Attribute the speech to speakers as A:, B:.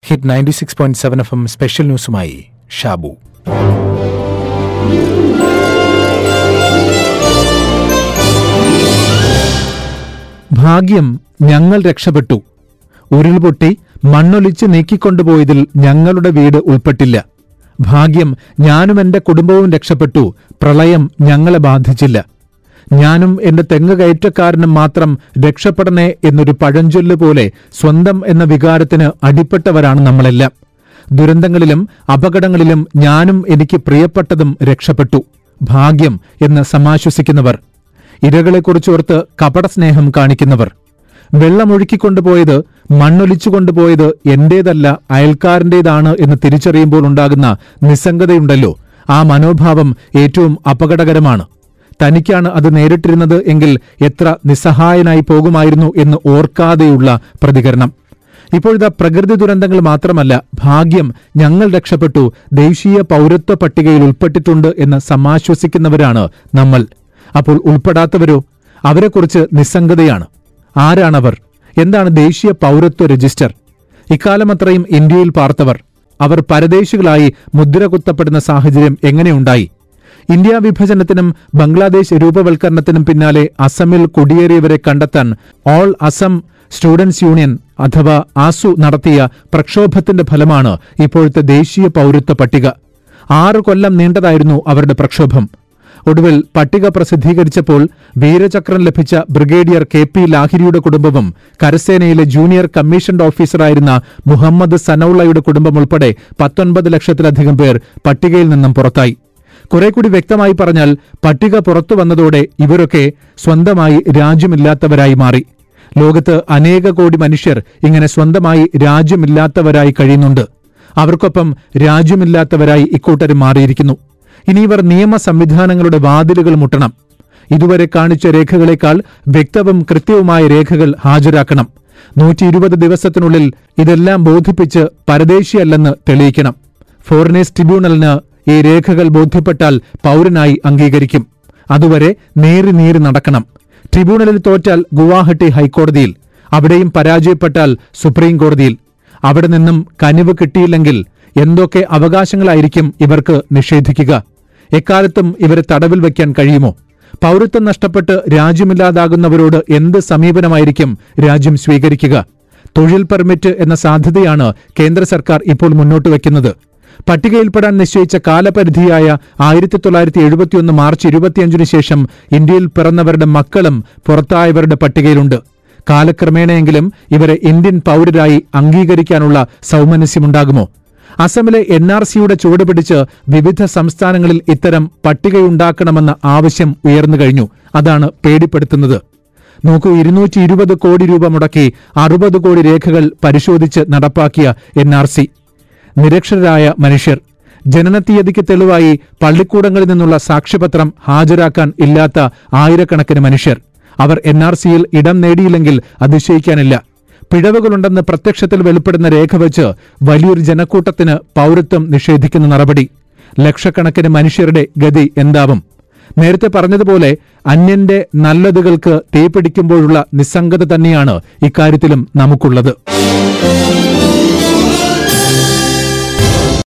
A: hit ninety six point seven F M special ന്യൂസുമായി ഷാബു
B: ഭാഗ്യം ഞങ്ങൾ രക്ഷപ്പെട്ടു ഉരുൾപൊട്ടി മണ്ണൊലിച്ച് നീക്കിക്കൊണ്ടുപോയതിൽ ഞങ്ങളുടെ വീട് ഉൾപ്പെട്ടില്ല ഭാഗ്യം ഞാനും എന്റെ കുടുംബവും രക്ഷപ്പെട്ടു പ്രളയം ഞങ്ങളെ ബാധിച്ചില്ല ഞാനും എന്റെ തെങ്ങ് കയറ്റക്കാരനും മാത്രം രക്ഷപ്പെടണേ എന്നൊരു പഴഞ്ചൊല്ല് പോലെ സ്വന്തം എന്ന വികാരത്തിന് അടിപ്പെട്ടവരാണ് നമ്മളെല്ലാം ദുരന്തങ്ങളിലും അപകടങ്ങളിലും ഞാനും എനിക്ക് പ്രിയപ്പെട്ടതും രക്ഷപ്പെട്ടു ഭാഗ്യം എന്ന് സമാശ്വസിക്കുന്നവർ ഇരകളെക്കുറിച്ചോർത്ത് കപടസ്നേഹം കാണിക്കുന്നവർ വെള്ളമൊഴുക്കിക്കൊണ്ടുപോയത് മണ്ണൊലിച്ചുകൊണ്ടുപോയത് എന്റേതല്ല അയൽക്കാരന്റേതാണ് എന്ന് തിരിച്ചറിയുമ്പോൾ ഉണ്ടാകുന്ന നിസ്സംഗതയുണ്ടല്ലോ ആ മനോഭാവം ഏറ്റവും അപകടകരമാണ് തനിക്കാണ് അത് നേരിട്ടിരുന്നത് എങ്കിൽ എത്ര നിസ്സഹായനായി പോകുമായിരുന്നു എന്ന് ഓർക്കാതെയുള്ള പ്രതികരണം ഇപ്പോഴിതാ പ്രകൃതി ദുരന്തങ്ങൾ മാത്രമല്ല ഭാഗ്യം ഞങ്ങൾ രക്ഷപ്പെട്ടു ദേശീയ പൗരത്വ പട്ടികയിൽ ഉൾപ്പെട്ടിട്ടുണ്ട് എന്ന് സമാശ്വസിക്കുന്നവരാണ് നമ്മൾ അപ്പോൾ ഉൾപ്പെടാത്തവരോ അവരെക്കുറിച്ച് നിസ്സംഗതയാണ് ആരാണവർ എന്താണ് ദേശീയ പൗരത്വ രജിസ്റ്റർ ഇക്കാലമത്രയും ഇന്ത്യയിൽ പാർത്തവർ അവർ പരദേശികളായി മുദ്ര കുത്തപ്പെടുന്ന സാഹചര്യം എങ്ങനെയുണ്ടായി ഇന്ത്യ വിഭജനത്തിനും ബംഗ്ലാദേശ് രൂപവൽക്കരണത്തിനും പിന്നാലെ അസമിൽ കുടിയേറിയവരെ കണ്ടെത്താൻ ഓൾ അസം സ്റ്റുഡൻസ് യൂണിയൻ അഥവാ ആസു നടത്തിയ പ്രക്ഷോഭത്തിന്റെ ഫലമാണ് ഇപ്പോഴത്തെ ദേശീയ പൗരത്വ പട്ടിക ആറ് കൊല്ലം നീണ്ടതായിരുന്നു അവരുടെ പ്രക്ഷോഭം ഒടുവിൽ പട്ടിക പ്രസിദ്ധീകരിച്ചപ്പോൾ വീരചക്രം ലഭിച്ച ബ്രിഗേഡിയർ കെ പി ലാഹിരിയുടെ കുടുംബവും കരസേനയിലെ ജൂനിയർ കമ്മീഷൻഡ് ഓഫീസറായിരുന്ന മുഹമ്മദ് സനൌളയുടെ കുടുംബം ഉൾപ്പെടെ പത്തൊൻപത് ലക്ഷത്തിലധികം പേർ പട്ടികയിൽ നിന്നും പുറത്തായി കുറെ കൂടി വ്യക്തമായി പറഞ്ഞാൽ പട്ടിക പുറത്തു വന്നതോടെ ഇവരൊക്കെ സ്വന്തമായി രാജ്യമില്ലാത്തവരായി മാറി ലോകത്ത് അനേക കോടി മനുഷ്യർ ഇങ്ങനെ സ്വന്തമായി രാജ്യമില്ലാത്തവരായി കഴിയുന്നുണ്ട് അവർക്കൊപ്പം രാജ്യമില്ലാത്തവരായി ഇക്കൂട്ടരും മാറിയിരിക്കുന്നു ഇനി ഇവർ നിയമ സംവിധാനങ്ങളുടെ വാതിലുകൾ മുട്ടണം ഇതുവരെ കാണിച്ച രേഖകളെക്കാൾ വ്യക്തവും കൃത്യവുമായ രേഖകൾ ഹാജരാക്കണം നൂറ്റി ഇരുപത് ദിവസത്തിനുള്ളിൽ ഇതെല്ലാം ബോധിപ്പിച്ച് പരദേശിയല്ലെന്ന് തെളിയിക്കണം ഫോറിനേഴ്സ് ട്രിബ്യൂണലിന് ഈ രേഖകൾ ബോധ്യപ്പെട്ടാൽ പൗരനായി അംഗീകരിക്കും അതുവരെ നേരി നേരി നടക്കണം ട്രിബ്യൂണലിൽ തോറ്റാൽ ഗുവാഹട്ടി ഹൈക്കോടതിയിൽ അവിടെയും പരാജയപ്പെട്ടാൽ സുപ്രീം കോടതിയിൽ അവിടെ നിന്നും കനിവ് കിട്ടിയില്ലെങ്കിൽ എന്തൊക്കെ അവകാശങ്ങളായിരിക്കും ഇവർക്ക് നിഷേധിക്കുക എക്കാലത്തും ഇവരെ തടവിൽ വയ്ക്കാൻ കഴിയുമോ പൗരത്വം നഷ്ടപ്പെട്ട് രാജ്യമില്ലാതാകുന്നവരോട് എന്ത് സമീപനമായിരിക്കും രാജ്യം സ്വീകരിക്കുക തൊഴിൽ പെർമിറ്റ് എന്ന സാധ്യതയാണ് കേന്ദ്ര സർക്കാർ ഇപ്പോൾ മുന്നോട്ട് വയ്ക്കുന്നത് പട്ടികയിൽപ്പെടാൻ നിശ്ചയിച്ച കാലപരിധിയായ ആയിരത്തി തൊള്ളായിരത്തി എഴുപത്തിയൊന്ന് മാർച്ച് ഇരുപത്തിയഞ്ചിന് ശേഷം ഇന്ത്യയിൽ പിറന്നവരുടെ മക്കളും പുറത്തായവരുടെ പട്ടികയിലുണ്ട് കാലക്രമേണയെങ്കിലും ഇവരെ ഇന്ത്യൻ പൗരരായി അംഗീകരിക്കാനുള്ള സൗമനസ്യമുണ്ടാകുമോ അസമിലെ എൻ ആർ സിയുടെ ചുവടുപിടിച്ച് വിവിധ സംസ്ഥാനങ്ങളിൽ ഇത്തരം പട്ടികയുണ്ടാക്കണമെന്ന ആവശ്യം ഉയർന്നു കഴിഞ്ഞു അതാണ് പേടിപ്പെടുത്തുന്നത് നോക്കൂ ഇരുന്നൂറ്റി ഇരുപത് കോടി രൂപ മുടക്കി അറുപത് കോടി രേഖകൾ പരിശോധിച്ച് നടപ്പാക്കിയ എൻ ആർ സി നിരക്ഷരരായ മനുഷ്യർ ജനനത്തീയതിക്ക് തെളിവായി പള്ളിക്കൂടങ്ങളിൽ നിന്നുള്ള സാക്ഷ്യപത്രം ഹാജരാക്കാൻ ഇല്ലാത്ത ആയിരക്കണക്കിന് മനുഷ്യർ അവർ എൻ ആർ സിയിൽ ഇടം നേടിയില്ലെങ്കിൽ അതിശയിക്കാനില്ല പിഴവുകളുണ്ടെന്ന് പ്രത്യക്ഷത്തിൽ വെളിപ്പെടുന്ന രേഖ വെച്ച് വലിയൊരു ജനക്കൂട്ടത്തിന് പൗരത്വം നിഷേധിക്കുന്ന നടപടി ലക്ഷക്കണക്കിന് മനുഷ്യരുടെ ഗതി എന്താവും നേരത്തെ പറഞ്ഞതുപോലെ അന്യന്റെ നല്ലതുകൾക്ക് തീപിടിക്കുമ്പോഴുള്ള നിസ്സംഗത തന്നെയാണ് ഇക്കാര്യത്തിലും നമുക്കുള്ളത്